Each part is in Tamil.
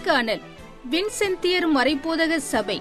நேர்காணல் வின்சென்தியர் மறைபோதக சபை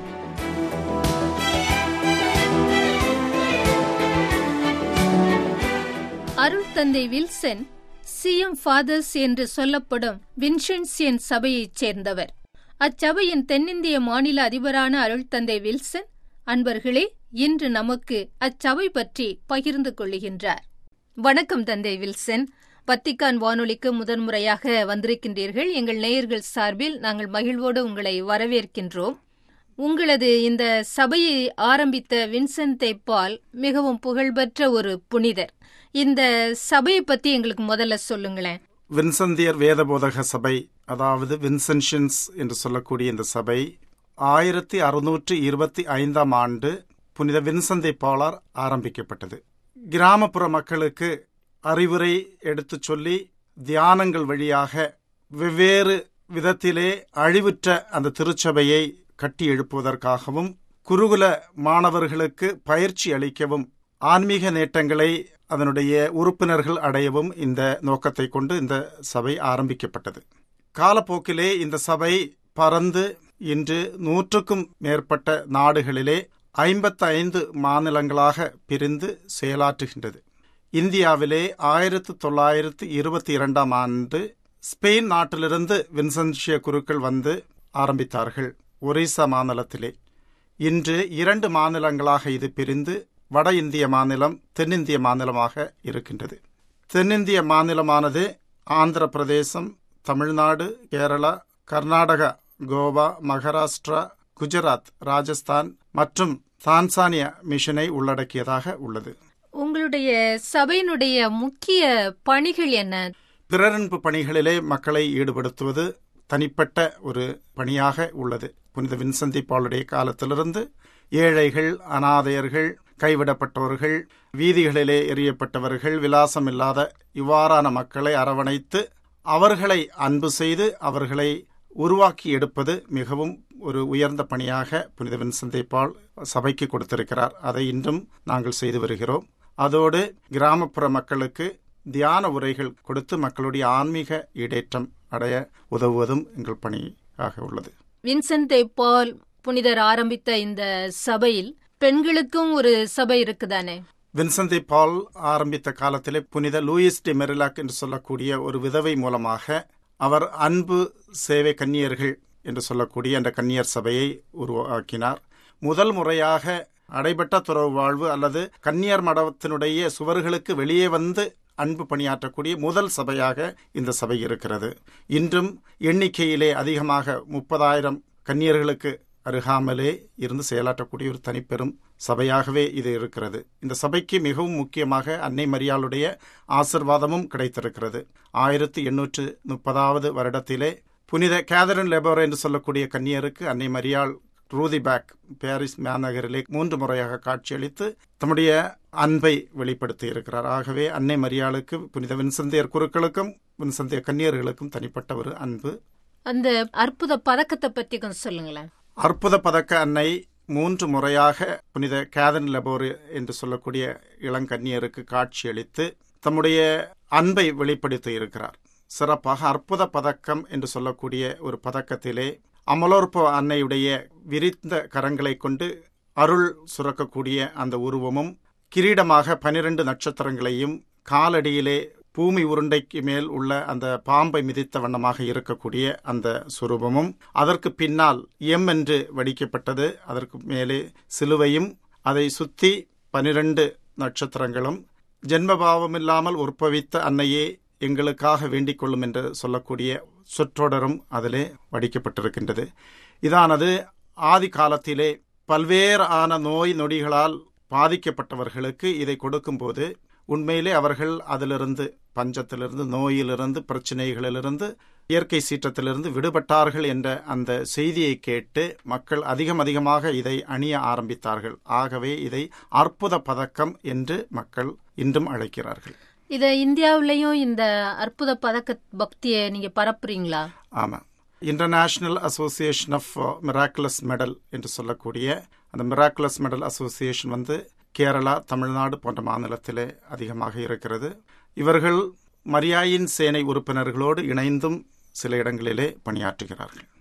அருள் தந்தை வில்சன் சிஎம் ஃபாதர்ஸ் என்று சொல்லப்படும் வின்சென்சியன் சபையைச் சேர்ந்தவர் அச்சபையின் தென்னிந்திய மாநில அதிபரான அருள் தந்தை வில்சன் அன்பர்களே இன்று நமக்கு அச்சபை பற்றி பகிர்ந்து கொள்ளுகின்றார் வணக்கம் தந்தை வில்சன் வத்திக்கான் வானொலிக்கு முதன்முறையாக வந்திருக்கின்றீர்கள் எங்கள் நேயர்கள் சார்பில் நாங்கள் மகிழ்வோடு உங்களை வரவேற்கின்றோம் உங்களது இந்த சபையை ஆரம்பித்த வின்சென்ட் பால் மிகவும் புகழ்பெற்ற ஒரு புனிதர் இந்த சபையை பத்தி எங்களுக்கு முதல்ல சொல்லுங்களேன் வின்சந்தியர் வேதபோதக சபை அதாவது வின்சென்ஷன்ஸ் என்று சொல்லக்கூடிய இந்த சபை ஆயிரத்தி அறுநூற்றி இருபத்தி ஐந்தாம் ஆண்டு புனித வின்சந்தை பாலார் ஆரம்பிக்கப்பட்டது கிராமப்புற மக்களுக்கு அறிவுரை எடுத்துச் சொல்லி தியானங்கள் வழியாக வெவ்வேறு விதத்திலே அழிவுற்ற அந்த திருச்சபையை கட்டி எழுப்புவதற்காகவும் குருகுல மாணவர்களுக்கு பயிற்சி அளிக்கவும் ஆன்மீக நேட்டங்களை அதனுடைய உறுப்பினர்கள் அடையவும் இந்த நோக்கத்தை கொண்டு இந்த சபை ஆரம்பிக்கப்பட்டது காலப்போக்கிலே இந்த சபை பறந்து இன்று நூற்றுக்கும் மேற்பட்ட நாடுகளிலே ஐம்பத்தைந்து மாநிலங்களாக பிரிந்து செயலாற்றுகின்றது இந்தியாவிலே ஆயிரத்து தொள்ளாயிரத்து இருபத்தி இரண்டாம் ஆண்டு ஸ்பெயின் நாட்டிலிருந்து வின்சென்ஷிய குருக்கள் வந்து ஆரம்பித்தார்கள் ஒரிசா மாநிலத்திலே இன்று இரண்டு மாநிலங்களாக இது பிரிந்து வட இந்திய மாநிலம் தென்னிந்திய மாநிலமாக இருக்கின்றது தென்னிந்திய மாநிலமானது ஆந்திர பிரதேசம் தமிழ்நாடு கேரளா கர்நாடகா கோவா மகாராஷ்டிரா குஜராத் ராஜஸ்தான் மற்றும் தான்சானியா மிஷனை உள்ளடக்கியதாக உள்ளது உங்களுடைய சபையினுடைய முக்கிய பணிகள் என்ன பிறரன்பு பணிகளிலே மக்களை ஈடுபடுத்துவது தனிப்பட்ட ஒரு பணியாக உள்ளது புனித வின்சந்தி பாலுடைய காலத்திலிருந்து ஏழைகள் அனாதையர்கள் கைவிடப்பட்டவர்கள் வீதிகளிலே எறியப்பட்டவர்கள் விலாசம் இல்லாத இவ்வாறான மக்களை அரவணைத்து அவர்களை அன்பு செய்து அவர்களை உருவாக்கி எடுப்பது மிகவும் ஒரு உயர்ந்த பணியாக புனித வின்சந்தை பால் சபைக்கு கொடுத்திருக்கிறார் அதை இன்றும் நாங்கள் செய்து வருகிறோம் அதோடு கிராமப்புற மக்களுக்கு தியான உரைகள் கொடுத்து மக்களுடைய ஆன்மீக ஈடேற்றம் அடைய உதவுவதும் எங்கள் பணியாக உள்ளது வின்சென்ட் பால் புனிதர் ஆரம்பித்த இந்த சபையில் பெண்களுக்கும் ஒரு சபை இருக்குதானே வின்சந்தி பால் ஆரம்பித்த காலத்திலே புனித லூயிஸ் டி மெரிலாக் என்று சொல்லக்கூடிய ஒரு விதவை மூலமாக அவர் அன்பு சேவை கன்னியர்கள் என்று சொல்லக்கூடிய அந்த கன்னியர் சபையை உருவாக்கினார் முதல் முறையாக அடைபட்ட துறவு வாழ்வு அல்லது கன்னியர் மடத்தினுடைய சுவர்களுக்கு வெளியே வந்து அன்பு பணியாற்றக்கூடிய முதல் சபையாக இந்த சபை இருக்கிறது இன்றும் எண்ணிக்கையிலே அதிகமாக முப்பதாயிரம் கன்னியர்களுக்கு அருகாமலே இருந்து செயலாற்றக்கூடிய ஒரு தனிப்பெரும் சபையாகவே இது இருக்கிறது இந்த சபைக்கு மிகவும் முக்கியமாக அன்னை மரியாளுடைய ஆசிர்வாதமும் கிடைத்திருக்கிறது ஆயிரத்தி எண்ணூற்று முப்பதாவது வருடத்திலே புனித கேதரின் லெபோர் என்று சொல்லக்கூடிய கன்னியருக்கு அன்னை மரியாள் ரூதி பேக் பாரிஸ் மாநகரிலே மூன்று முறையாக காட்சியளித்து தம்முடைய அன்பை வெளிப்படுத்தி இருக்கிறார் ஆகவே அன்னை மரியாளுக்கு புனித வின்சந்தியர் குருக்களுக்கும் வின்சந்திய கன்னியர்களுக்கும் தனிப்பட்ட ஒரு அன்பு அந்த அற்புத பதக்கத்தை பத்தி கொஞ்சம் சொல்லுங்களேன் அற்புத பதக்க அன்னை மூன்று முறையாக புனித கேதன் லெபோர் என்று சொல்லக்கூடிய இளங்கன்னியருக்கு காட்சியளித்து தம்முடைய அன்பை வெளிப்படுத்தி இருக்கிறார் சிறப்பாக அற்புத பதக்கம் என்று சொல்லக்கூடிய ஒரு பதக்கத்திலே அமலோற்ப அன்னையுடைய விரிந்த கரங்களை கொண்டு அருள் சுரக்கக்கூடிய அந்த உருவமும் கிரீடமாக பனிரெண்டு நட்சத்திரங்களையும் காலடியிலே பூமி உருண்டைக்கு மேல் உள்ள அந்த பாம்பை மிதித்த வண்ணமாக இருக்கக்கூடிய அந்த சுரூபமும் அதற்கு பின்னால் எம் என்று வடிக்கப்பட்டது அதற்கு மேலே சிலுவையும் அதை சுத்தி பனிரெண்டு நட்சத்திரங்களும் ஜென்மபாவமில்லாமல் உற்பவித்த அன்னையே எங்களுக்காக வேண்டிக் கொள்ளும் என்று சொல்லக்கூடிய சொற்றொடரும் அதிலே வடிக்கப்பட்டிருக்கின்றது இதானது ஆதி காலத்திலே பல்வேறு ஆன நோய் நொடிகளால் பாதிக்கப்பட்டவர்களுக்கு இதை கொடுக்கும்போது உண்மையிலே அவர்கள் அதிலிருந்து பஞ்சத்திலிருந்து நோயிலிருந்து பிரச்சனைகளிலிருந்து இயற்கை சீற்றத்திலிருந்து விடுபட்டார்கள் என்ற அந்த செய்தியை கேட்டு மக்கள் அதிகம் அதிகமாக இதை அணிய ஆரம்பித்தார்கள் ஆகவே இதை அற்புத பதக்கம் என்று மக்கள் இன்றும் அழைக்கிறார்கள் இத இந்தியாவிலையும் இந்த அற்புத பதக்க பக்தியை நீங்க பரப்புறீங்களா ஆமாம் International Association of Miraculous Medal என்று சொல்லக்கூடிய அந்த மிராக்குலஸ் மெடல் அசோசியேஷன் வந்து கேரளா தமிழ்நாடு போன்ற மாநிலத்திலே அதிகமாக இருக்கிறது இவர்கள் மரியாயின் சேனை உறுப்பினர்களோடு இணைந்தும் சில இடங்களிலே பணியாற்றுகிறார்கள்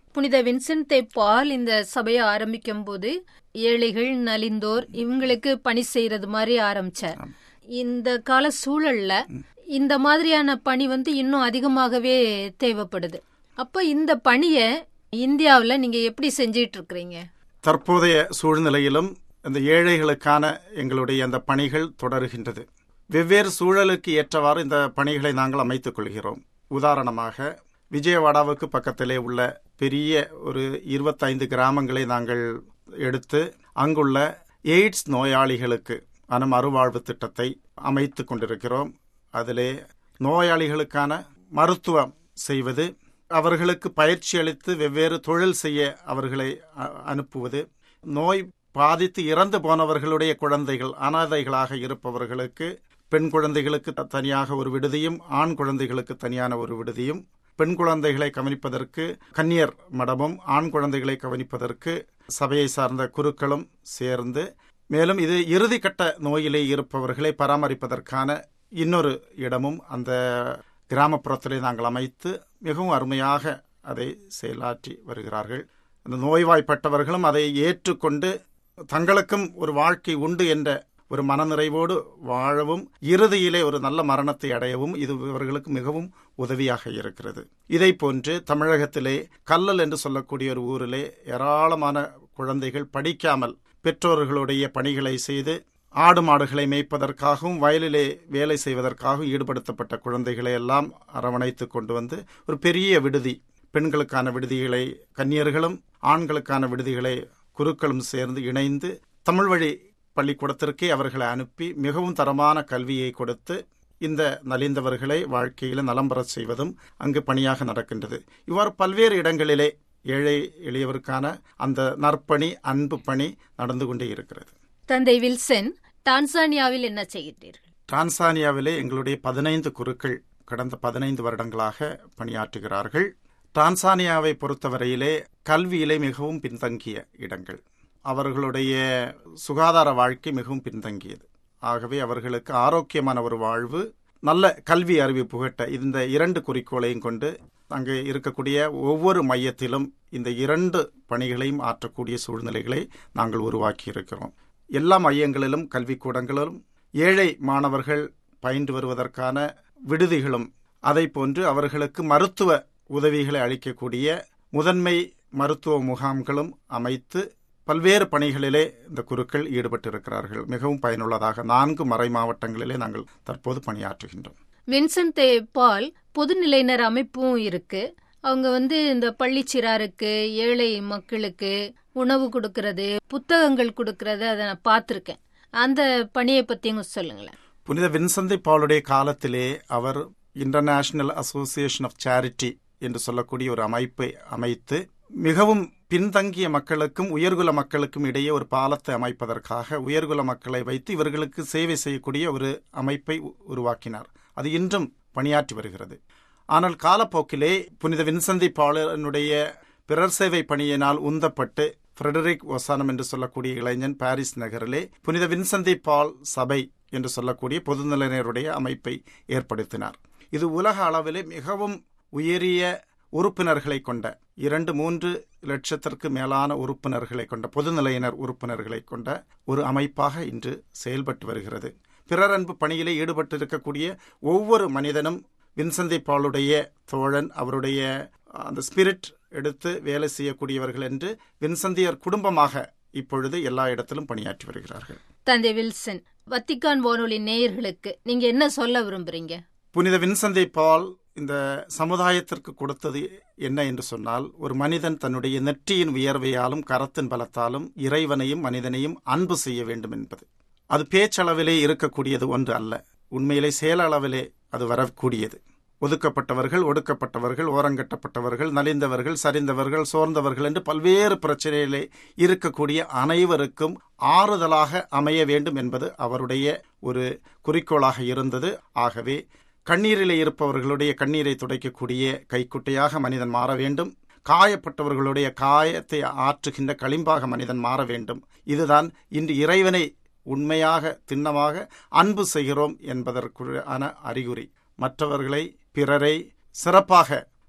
புனித வின்சென்டே பால் இந்த சபையை ஆரம்பிக்கும் போது ஏழைகள் நலிந்தோர் இவங்களுக்கு பணி செய்யறது மாதிரி ஆரம்பிச்சார் இந்த கால சூழல்ல இந்த மாதிரியான பணி வந்து இன்னும் அதிகமாகவே தேவைப்படுது அப்ப இந்த பணிய இந்தியாவுல நீங்க எப்படி செஞ்சிட்டு இருக்கிறீங்க தற்போதைய சூழ்நிலையிலும் இந்த ஏழைகளுக்கான எங்களுடைய அந்த பணிகள் தொடருகின்றது வெவ்வேறு சூழலுக்கு ஏற்றவாறு இந்த பணிகளை நாங்கள் அமைத்துக் கொள்கிறோம் உதாரணமாக விஜயவாடாவுக்கு பக்கத்திலே உள்ள பெரிய ஒரு இருபத்தைந்து கிராமங்களை நாங்கள் எடுத்து அங்குள்ள எய்ட்ஸ் நோயாளிகளுக்கு ஆன மறுவாழ்வு திட்டத்தை அமைத்து கொண்டிருக்கிறோம் அதிலே நோயாளிகளுக்கான மருத்துவம் செய்வது அவர்களுக்கு பயிற்சி அளித்து வெவ்வேறு தொழில் செய்ய அவர்களை அ- அனுப்புவது நோய் பாதித்து இறந்து போனவர்களுடைய குழந்தைகள் அனாதைகளாக இருப்பவர்களுக்கு பெண் குழந்தைகளுக்கு த- தனியாக ஒரு விடுதியும் ஆண் குழந்தைகளுக்கு தனியான ஒரு விடுதியும் பெண் குழந்தைகளை கவனிப்பதற்கு கன்னியர் மடமும் ஆண் குழந்தைகளை கவனிப்பதற்கு சபையை சார்ந்த குருக்களும் சேர்ந்து மேலும் இது இறுதிக்கட்ட நோயிலே இருப்பவர்களை பராமரிப்பதற்கான இன்னொரு இடமும் அந்த கிராமப்புறத்திலே நாங்கள் அமைத்து மிகவும் அருமையாக அதை செயலாற்றி வருகிறார்கள் அந்த நோய்வாய்ப்பட்டவர்களும் அதை ஏற்றுக்கொண்டு தங்களுக்கும் ஒரு வாழ்க்கை உண்டு என்ற ஒரு மனநிறைவோடு வாழவும் இறுதியிலே ஒரு நல்ல மரணத்தை அடையவும் இது இவர்களுக்கு மிகவும் உதவியாக இருக்கிறது இதை போன்று தமிழகத்திலே கல்லல் என்று சொல்லக்கூடிய ஒரு ஊரிலே ஏராளமான குழந்தைகள் படிக்காமல் பெற்றோர்களுடைய பணிகளை செய்து ஆடு மாடுகளை மேய்ப்பதற்காகவும் வயலிலே வேலை செய்வதற்காகவும் ஈடுபடுத்தப்பட்ட குழந்தைகளை எல்லாம் அரவணைத்து கொண்டு வந்து ஒரு பெரிய விடுதி பெண்களுக்கான விடுதிகளை கன்னியர்களும் ஆண்களுக்கான விடுதிகளை குருக்களும் சேர்ந்து இணைந்து தமிழ் வழி பள்ளிக்கூடத்திற்கே அவர்களை அனுப்பி மிகவும் தரமான கல்வியை கொடுத்து இந்த நலிந்தவர்களை வாழ்க்கையில் நலம் பெறச் செய்வதும் அங்கு பணியாக நடக்கின்றது இவ்வாறு பல்வேறு இடங்களிலே ஏழை எளியவருக்கான அந்த நற்பணி அன்பு பணி நடந்து கொண்டே இருக்கிறது தந்தை வில்சன் டான்சானியாவில் என்ன செய்கிறீர்கள் டான்சானியாவிலே எங்களுடைய பதினைந்து குருக்கள் கடந்த பதினைந்து வருடங்களாக பணியாற்றுகிறார்கள் டான்சானியாவை பொறுத்தவரையிலே கல்வியிலே மிகவும் பின்தங்கிய இடங்கள் அவர்களுடைய சுகாதார வாழ்க்கை மிகவும் பின்தங்கியது ஆகவே அவர்களுக்கு ஆரோக்கியமான ஒரு வாழ்வு நல்ல கல்வி அறிவு புகட்ட இந்த இரண்டு குறிக்கோளையும் கொண்டு அங்கு இருக்கக்கூடிய ஒவ்வொரு மையத்திலும் இந்த இரண்டு பணிகளையும் ஆற்றக்கூடிய சூழ்நிலைகளை நாங்கள் உருவாக்கி இருக்கிறோம் எல்லா மையங்களிலும் கல்விக்கூடங்களிலும் ஏழை மாணவர்கள் பயின்று வருவதற்கான விடுதிகளும் அதை போன்று அவர்களுக்கு மருத்துவ உதவிகளை அளிக்கக்கூடிய முதன்மை மருத்துவ முகாம்களும் அமைத்து பல்வேறு பணிகளிலே இந்த குருக்கள் ஈடுபட்டிருக்கிறார்கள் மிகவும் பயனுள்ளதாக நான்கு மறை மாவட்டங்களிலே நாங்கள் தற்போது பணியாற்றுகின்றோம் வின்சென்ட் தே பால் பொதுநிலையினர் அமைப்பும் இருக்கு அவங்க வந்து இந்த பள்ளிச்சிறாருக்கு ஏழை மக்களுக்கு உணவு கொடுக்கறது புத்தகங்கள் கொடுக்கறது அதை நான் பார்த்துருக்கேன் அந்த பணியை பத்தியும் சொல்லுங்களேன் புனித வின்சந்தை பாலுடைய காலத்திலே அவர் இன்டர்நேஷனல் அசோசியேஷன் ஆஃப் சேரிட்டி என்று சொல்லக்கூடிய ஒரு அமைப்பை அமைத்து மிகவும் பின்தங்கிய மக்களுக்கும் உயர்குல மக்களுக்கும் இடையே ஒரு பாலத்தை அமைப்பதற்காக உயர்குல மக்களை வைத்து இவர்களுக்கு சேவை செய்யக்கூடிய ஒரு அமைப்பை உ- உருவாக்கினார் அது இன்றும் பணியாற்றி வருகிறது ஆனால் காலப்போக்கிலே புனித வின்சந்தி பாலனுடைய பிறர் சேவை பணியினால் உந்தப்பட்டு ஃப்ரெடரிக் ஒசானம் என்று சொல்லக்கூடிய இளைஞன் பாரிஸ் நகரிலே புனித வின்சந்தி பால் சபை என்று சொல்லக்கூடிய பொதுநிலையினருடைய அமைப்பை ஏற்படுத்தினார் இது உலக அளவிலே மிகவும் உயரிய உறுப்பினர்களை கொண்ட இரண்டு மூன்று லட்சத்திற்கு மேலான உறுப்பினர்களை கொண்ட பொதுநிலையினர் உறுப்பினர்களை கொண்ட ஒரு அமைப்பாக இன்று செயல்பட்டு வருகிறது பிறர் அன்பு பணியிலே ஈடுபட்டிருக்கக்கூடிய ஒவ்வொரு மனிதனும் வின்சந்தி பாலுடைய தோழன் அவருடைய அந்த ஸ்பிரிட் எடுத்து வேலை செய்யக்கூடியவர்கள் என்று வின்சந்தியர் குடும்பமாக இப்பொழுது எல்லா இடத்திலும் பணியாற்றி வருகிறார்கள் தந்தை வில்சன் வத்திக்கான் வானொலி நேயர்களுக்கு நீங்க என்ன சொல்ல விரும்புறீங்க புனித வின்சந்தை பால் இந்த சமுதாயத்திற்கு கொடுத்தது என்ன என்று சொன்னால் ஒரு மனிதன் தன்னுடைய நெற்றியின் உயர்வையாலும் கரத்தின் பலத்தாலும் இறைவனையும் மனிதனையும் அன்பு செய்ய வேண்டும் என்பது அது பேச்சளவிலே இருக்கக்கூடியது ஒன்று அல்ல உண்மையிலே செயலளவிலே அது வரக்கூடியது ஒதுக்கப்பட்டவர்கள் ஒடுக்கப்பட்டவர்கள் ஓரங்கட்டப்பட்டவர்கள் நலிந்தவர்கள் சரிந்தவர்கள் சோர்ந்தவர்கள் என்று பல்வேறு பிரச்சனையிலே இருக்கக்கூடிய அனைவருக்கும் ஆறுதலாக அமைய வேண்டும் என்பது அவருடைய ஒரு குறிக்கோளாக இருந்தது ஆகவே கண்ணீரிலே இருப்பவர்களுடைய கண்ணீரை துடைக்கக்கூடிய கைக்குட்டையாக மனிதன் மாற வேண்டும் காயப்பட்டவர்களுடைய காயத்தை ஆற்றுகின்ற களிம்பாக மனிதன் மாற வேண்டும் இதுதான் இன்று இறைவனை உண்மையாக திண்ணமாக அன்பு செய்கிறோம் என்பதற்கான அறிகுறி மற்றவர்களை பிறரை சிறப்பாக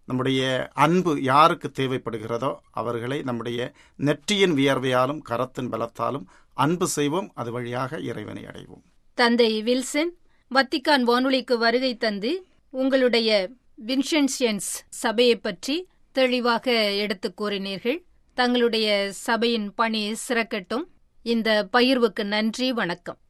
நம்முடைய அன்பு யாருக்கு தேவைப்படுகிறதோ அவர்களை நம்முடைய நெற்றியின் வியர்வையாலும் கரத்தின் பலத்தாலும் அன்பு செய்வோம் அது வழியாக இறைவனை அடைவோம் தந்தை வில்சன் வத்திக்கான் வானொலிக்கு வருகை தந்து உங்களுடைய வின்சென்சியன்ஸ் சபையை பற்றி தெளிவாக எடுத்துக் கூறினீர்கள் தங்களுடைய சபையின் பணி சிறக்கட்டும் இந்த பகிர்வுக்கு நன்றி வணக்கம்